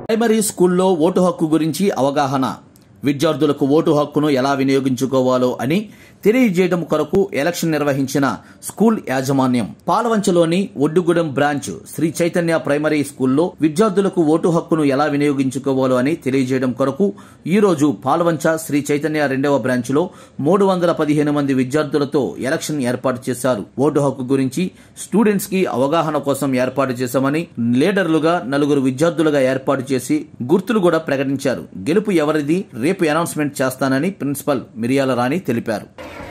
primary స్కూల్లో vote హక్కు గురించి అవగాహన విద్యార్థులకు ఓటు హక్కును ఎలా వినియోగించుకోవాలో అని తెలియజేయడం కొరకు ఎలక్షన్ నిర్వహించిన స్కూల్ యాజమాన్యం పాలవంచలోని ఒడ్డుగూడెం బ్రాంచ్ శ్రీ చైతన్య ప్రైమరీ స్కూల్లో విద్యార్థులకు ఓటు హక్కును ఎలా వినియోగించుకోవాలో అని తెలియజేయడం కొరకు ఈ రోజు పాలవంచ శ్రీ చైతన్య రెండవ బ్రాంచ్ లో మూడు వందల పదిహేను మంది విద్యార్థులతో ఎలక్షన్ ఏర్పాటు చేశారు ఓటు హక్కు గురించి స్టూడెంట్స్ కి అవగాహన కోసం ఏర్పాటు చేశామని లీడర్లుగా నలుగురు విద్యార్థులుగా ఏర్పాటు చేసి గుర్తులు కూడా ప్రకటించారు గెలుపు ఎవరిది రేపు అనౌన్స్మెంట్ చేస్తానని ప్రిన్సిపల్ మిరియాల రాణి తెలిపారు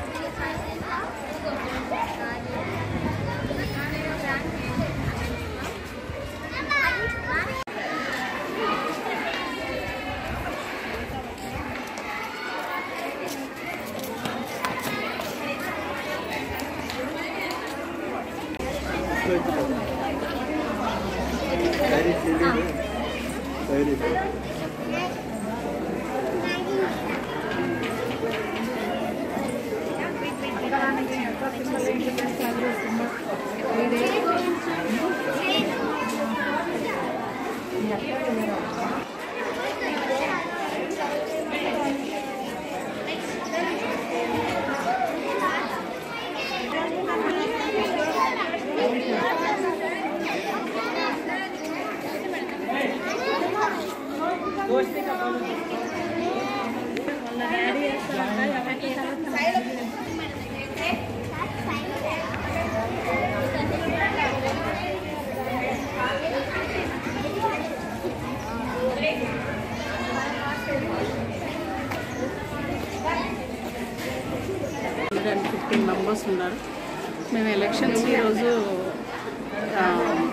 హండ్రెడ్ అండ్ ఫిఫ్టీన్ మెంబర్స్ ఉన్నారు మేము ఎలక్షన్స్ ఈరోజు ఆ,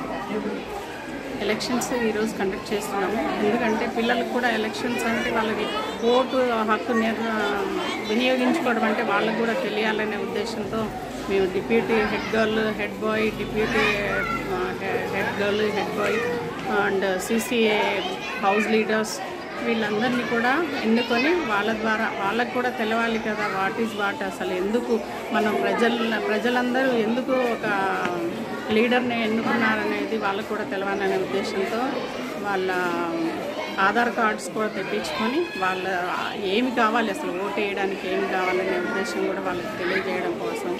ఎలక్షన్స్ ఈరోజు కండక్ట్ చేస్తున్నాము ఎందుకంటే పిల్లలకు కూడా ఎలక్షన్స్ అంటే వాళ్ళకి ఓటు హక్కు నిర్ వినియోగించుకోవడం అంటే వాళ్ళకు కూడా తెలియాలనే ఉద్దేశంతో మేము deputy head girl head boy deputy head girl head boy and CCA house leaders వీళ్ళందరినీ కూడా ఎన్నుకొని వాళ్ళ ద్వారా వాళ్ళకు కూడా తెలవాలి కదా వాట్ ఈజ్ వాట్ అసలు ఎందుకు మనం ప్రజల ప్రజలందరూ ఎందుకు ఒక లీడర్ని ఎన్నుకున్నారనేది వాళ్ళకు కూడా తెలవాలనే ఉద్దేశంతో వాళ్ళ ఆధార్ కార్డ్స్ కూడా తెప్పించుకొని వాళ్ళ ఏమి కావాలి అసలు ఓటు వేయడానికి ఏమి కావాలనే ఉద్దేశం కూడా వాళ్ళకి తెలియజేయడం కోసం